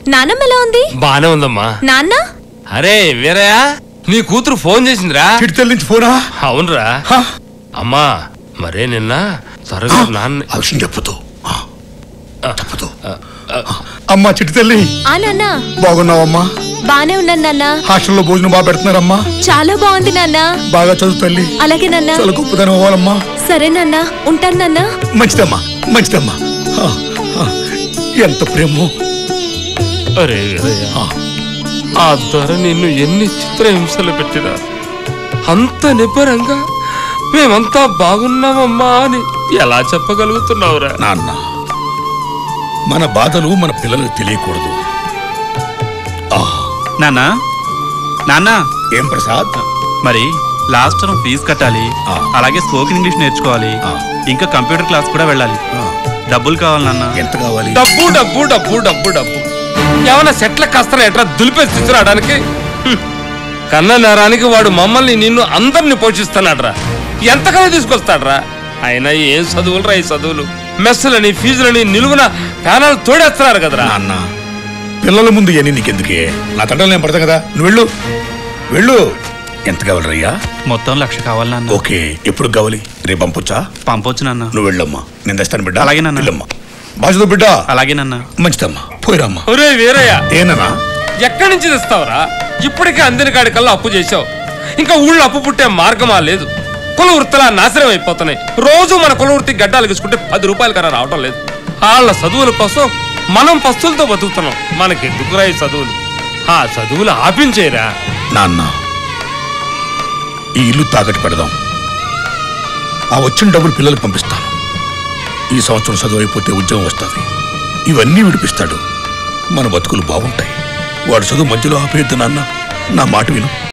నానమ్మ ఎలా ఉంది బానే ఉందమ్మా నాన్న అరే వీరయ్య నీ కూతురు ఫోన్ చేసిందిరా చిడితల నుంచి ఫోనా అవునరా హా? అమ్మా మరే నిన్న త్వరగా నాన్న ఆ విషయం చెప్పదు చెప్పదు అమ్మా చిట్టి తల్లి ఆ నాన్న బాగున్నావమ్మా బానే ఉన్నాను నాన్న హాస్టల్లో భోజనం బాగా పెడుతున్నారమ్మా చాలా బాగుంది నాన్న బాగా చదువు తల్లి అలాగే నాన్న చాలా గొప్పదనం అవ్వాలమ్మా సరే నాన్న ఉంటాను నాన్న మంచిదమ్మా మంచిదమ్మా ఆ, ఆ, ఎంత ప్రేమో అరే వీరయ్య ఆ ధర నిన్ను ఎన్ని చిత్రహింసలు పెట్టినా అంత నిబ్బరంగా మేమంతా బాగున్నామమ్మా అని ఎలా చెప్పగలుగుతున్నావురా నాన్న మన బాధలు మన పిల్లలకు తెలియకూడదు ఆ, నాన్నా నాన్నా ఏం ప్రసాద్ మరి లాస్ట్ టర్మ్ ఫీజు కట్టాలి ఆ. అలాగే స్పోకెన్ ఇంగ్లీష్ నేర్చుకోవాలి ఆ. ఇంకా కంప్యూటర్ క్లాస్ కూడా వెళ్ళాలి ఆ, డబ్బులు కావాలి నాన్న ఎంత కావాలి డబ్బు డబ్బు డబ్బు డబ్బు డబ్బు ఏమన్నా సెట్ల కస్తారా ఎట్లా దులిపేసి తీసుకురావడానికి హ్మ్. కన్న నేరానికి వాడు మమ్మల్ని నిన్ను అందరిని పోషిస్తున్నాడ్రా ఎంతకన్నా తీసుకొస్తాడ్రా అయినా ఏం చదువులురా ఈ చదువులు మెస్సులని ఫీజులని నిలువున ప్యానాలు తోడేస్తున్నారు కదరా నాన్న పిల్లల ముందు ఇవన్నీ నీకెందుకే నా తండ్రి నేను పడతాను కదా నువ్వు వెళ్ళు వెళ్ళు ఎంత కావాలరయ్యా మొత్తం లక్ష కావాలి నాన్న ఓకే ఎప్పుడు కావాలి రేపు పంపొచ్చా పంపొచ్చు నాన్న నువ్వు వెళ్ళమ్మా నేను తెస్తాను బిడ్డ అలాగే నాన్న. వెళ్ళమ్మా బాజుతో బిడ్డ అలాగే నాన్న మంచిదమ్మా పోయిరమ్మా ఒరే వీరయ్య ఏనన్నా ఎక్కడి నుంచి తెస్తావురా ఇప్పటికే అందిన కాడికల్లా అప్పు చేసావు ఇంకా ఊళ్ళో అప్పు పుట్టే మార్గమా లేదు కుల వృత్తులా నాశనం అయిపోతున్నాయి రోజు మన కుల వృత్తి గడ్డాలు తీసుకుంటే పది రూపాయల కన్నా రావటం లేదు వాళ్ళ చదువుల కోసం మనం పస్తులతో బతుకుతున్నాం మనకి ఎందుకురా ఈ చదువులు ఆ చదువులు ఆపించేరా నాన్న ఈ ఇల్లు తాకట్టు పెడదాం ఆ వచ్చిన డబ్బులు పిల్లలకు పంపిస్తాను ఈ సంవత్సరం చదువు అయిపోతే ఉద్యోగం వస్తుంది ఇవన్నీ విడిపిస్తాడు మన బతుకులు బాగుంటాయి వాడు చదువు మధ్యలో ఆపేద్దు నాన్న నా మాట విను